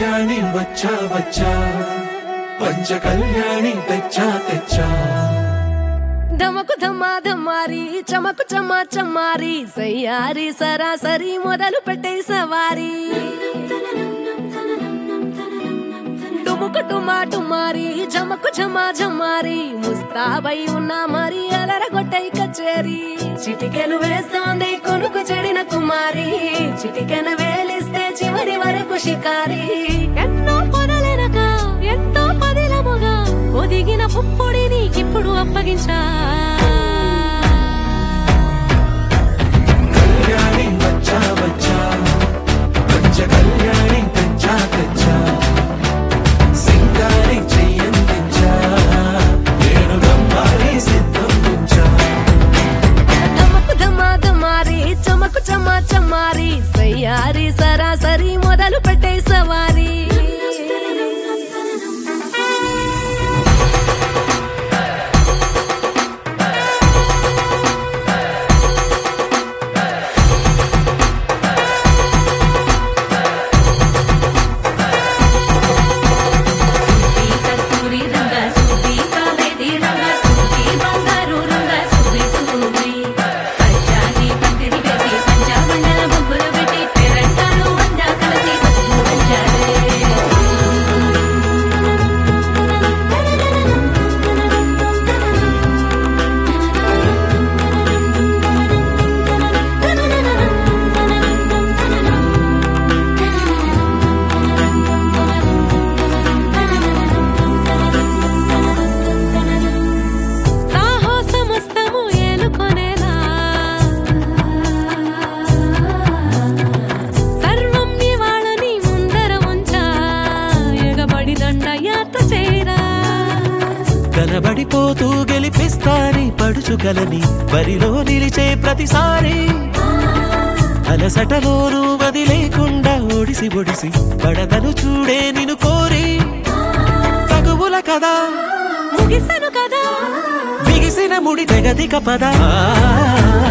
కళ్యాణి వచ్చా వచ్చా పంచ కళ్యాణి తెచ్చా తెచ్చా ధమకు ధమ్మా ధమ్మారి చమకు చమ్మా చమ్మారి సయ్యారి సరాసరి మొదలు పెట్టే సవారి డుముకు టుమా టుమారి జమకు జమా జమ్మారి ముస్తాబై ఉన్నా మరి అలరగొట్టై కచేరి చిటికెలు వేస్తోంది కొనుకు చెడిన కుమారి చిటికెన వేలిస్తే చివరి వరకు షికారి ఎన్నో పొదలెనక ఎంతో పదిలముగా ఒదిగిన పుప్పొడి నీకిప్పుడు అప్పగించా కళ్యాణి వచ్చా వచ్చా పంచ కళ్యాణి తెచ్చా తెచ్చా సింగారి చెయ్యందించా నేను నమ్మాలి సిద్ధందించా దమకు దమా దమారి చమకు చమా చమ్మారి సయ్యారి సరాసరి మొదలు పెట్టే సవారి కస్తూరి రంగ సుబ్బి కావేరి రంగ సుబ్బి బంగారు రంగ సుబ్బి సుబ్బి పంచాని పందిరి వేసి పంచామండల ముగ్గులు పెట్టి పెరంటాలు వంద కలిసి పసుపు వంచాలే సాహసమస్తము ఏలుకొనేలా సర్వం ఇవాళని ముందర ఉంచా ఎగబడి దండయాత్ర చేయరా కనబడిపోతూ గెలిపిస్తాని పడుచుగలని బరిలో నిలిచే ప్రతిసారి అలసటలోనూ వదిలేకుండా ఒడిసి ఒడిసి పడతను చూడే నిన్ను కోరి తగువుల కదా ముగిసను కదా బిగిసిన ముడి తెగదిక పదా